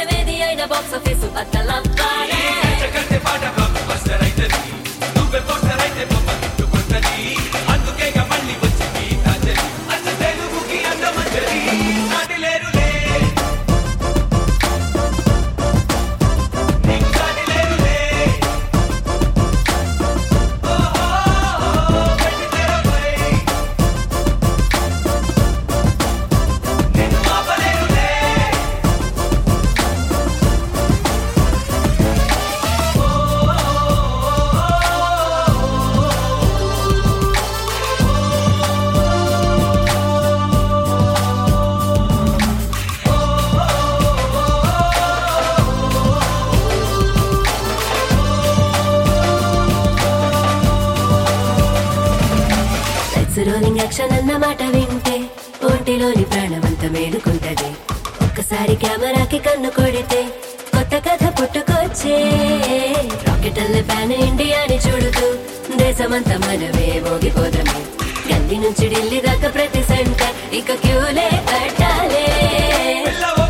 ఏది అయినా box office అత్తలవ్వాలి జగత్తే పాట బ్లాక్ బస్టర్ అయితది నువ్వే పోస్టర్ అయితే బొమ్మ చుట్టుకుంటది అందుకే ఇక మళ్ళీ వచ్చింది తాజరి అచ్చ తెలుగుకి అందమంజరి నాటి లేరులే నీకు సాటి లేరులే ఓహో వెండి తెరపై నిన్ను ఆపలేరులే లైట్స్ రోలింగ్ యాక్షన్ అన్న మాట వింటే ఒంటిలోని ప్రాణమంతా మేలుకుంటది ఒక్కసారి కెమెరాకి కన్ను కొడితే కొత్త కథ పుట్టుకొచ్చే రాకెట్ అల్లే ప్యాన్ ఇండియాని చూడుతూ దేశమంతా మనమే మోగిపోదమే గల్లీ నుంచి ఢిల్లీ దాకా ప్రతి సెంటర్ ఇక క్యూలే కట్టాలే పిల్లవో